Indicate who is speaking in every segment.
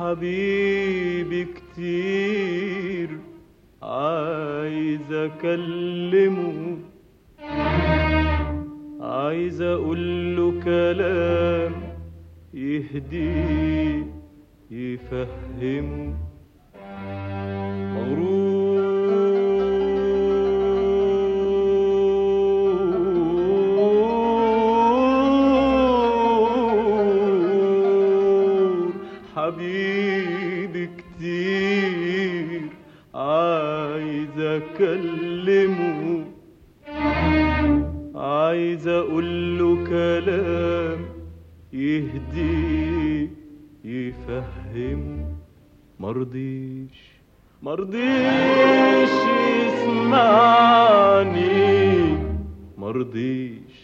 Speaker 1: حبيبي كتير عايز اكلمه عايز اقول له كلام يهديه يفهمه مغرور حبيبي كتير عايز اكلمه عايز اقول له كلام يهديه يفهمه مرضيش مرضيش يسمعني مرضيش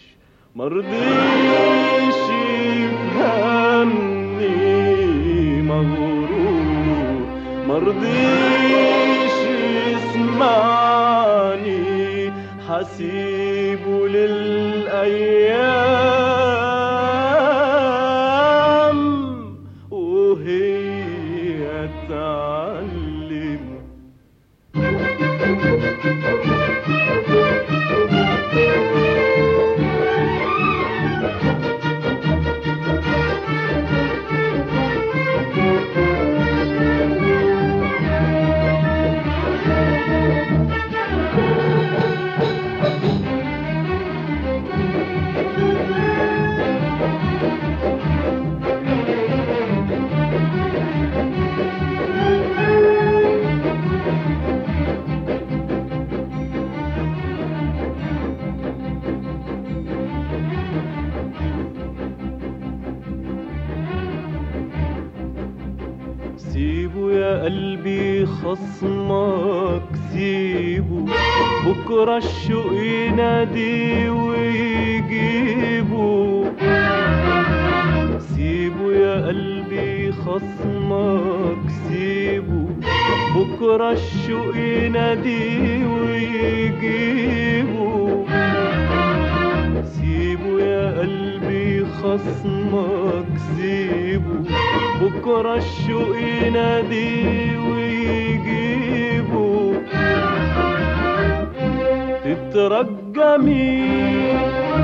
Speaker 1: مرضيش يفهمني مغرور مرضيش يسمعني حسيبه للأيام وهي تعلم سيبه يا قلبي خصمك سيبه بكرة الشوق ينادي ويجيبه سيبه يا قلبي خصمك سيبه بكرة الشوق ينادي ويجيبه سيبه يا قلبي خصمك سيبه بكرة الشوق ينادي ويجيبه تترجى مين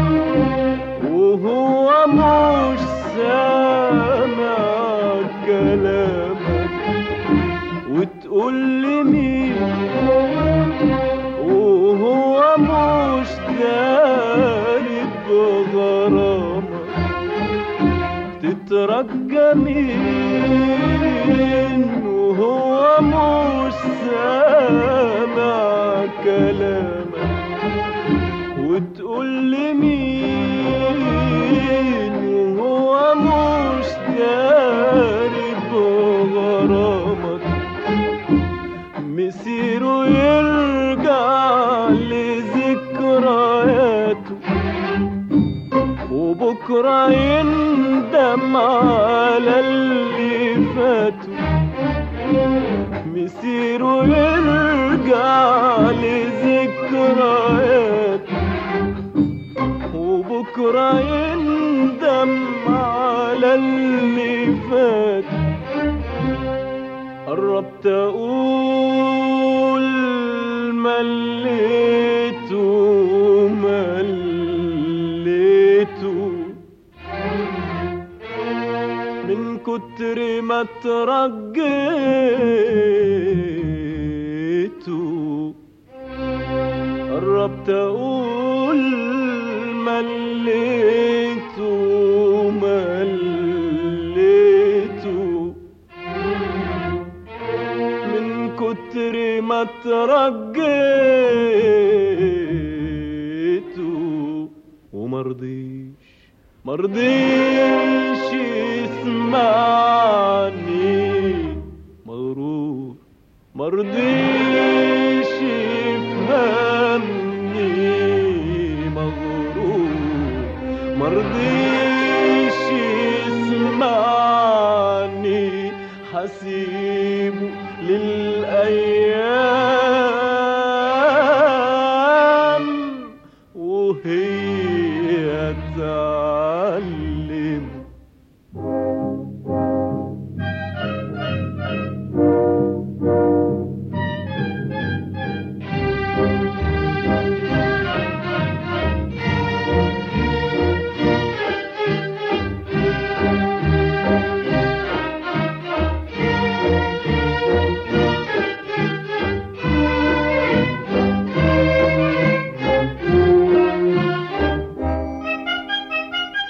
Speaker 1: وهو مش سامع كلامك وتقول لي مين وهو مش داري بغرامك تترجى مين وهو مش سامع كلامك وتقول لي مين وهو مش داري بغرامك مسيره يرجع لذكرياته وبكرة يندم على اللي فاته مسيره يرجع لذكرياته وبكرة يندم على اللي فات قربت أقول مليته مليته من كتر ما ترجيته قربت أقول مليته مليته من كتر ما ترجيته ومرضيش مرضيش يسمعني مغرور مرضيش يفهمني مغرور مرضيش يسمعني حسيبه للأيام وهي تعلم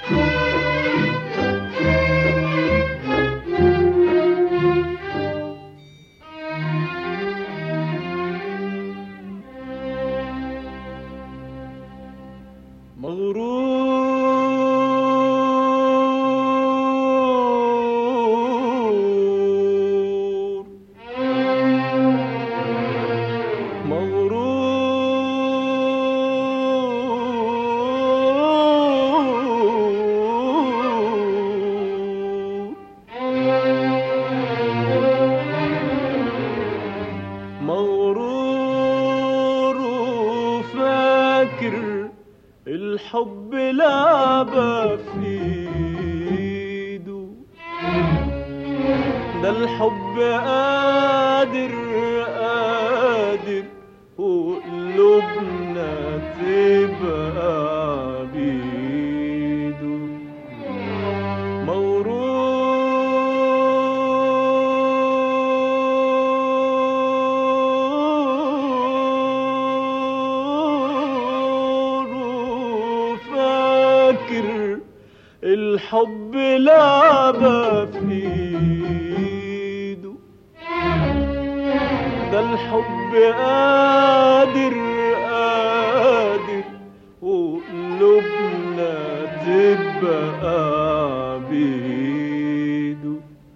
Speaker 1: مغرور مغرور مغرور وفاكر الحب لعبة في ايده ده الحب قادر قادر وقلوبنا تبقى بيده مغرور وفاكر الحب لعبة في ايده ده الحب قادر قادر وقلوبنا تبقى بيده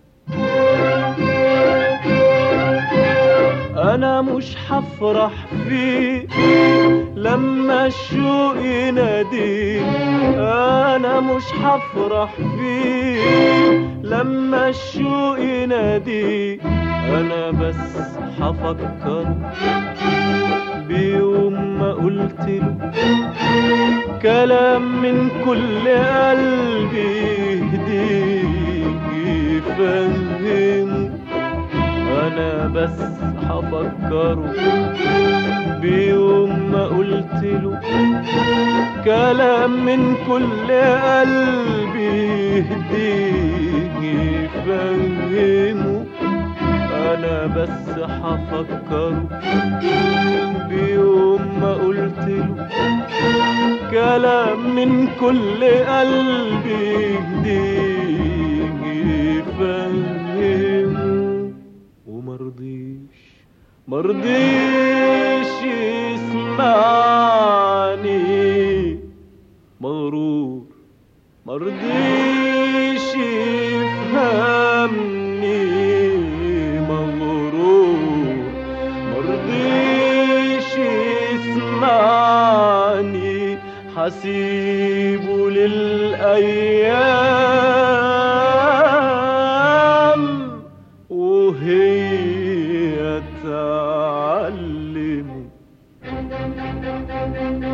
Speaker 1: انا مش هفرح فيه لما الشوق يناديه انا مش هفرح فيه لما الشوق يناديه انا بس هفكر بيوم ما قلت له كلام من كل قلبي يهديه يفهمه انا بس هفكره بيوم ما قلت له كلام من كل قلبي يهديه يفهمه انا بس هفكره بيوم ما قلت له كلام من كل قلبي يهديه يفهمه ومرضيش مرضيش يسمعني مغرور مرضيش يفهمني مغرور مرضيش يسمعني حسيبه للأيام وهي تعلمه